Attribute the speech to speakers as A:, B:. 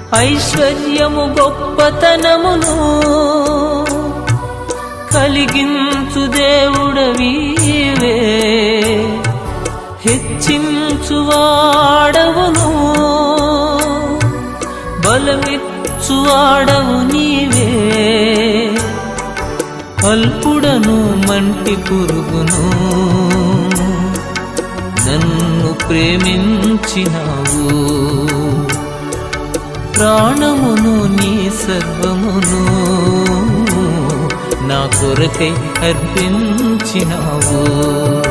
A: ఐశ్వర్యము గొప్పతనమును కలిగించు దేవుడవీవే హెచ్చించువాడవును బలమిచ్చువాడవు నీవే అల్పుడను మంటి పురుగును నన్ను ప్రేమించినావు ప్రాణమును నీ సర్వమును నా కొరకై అర్పించినావు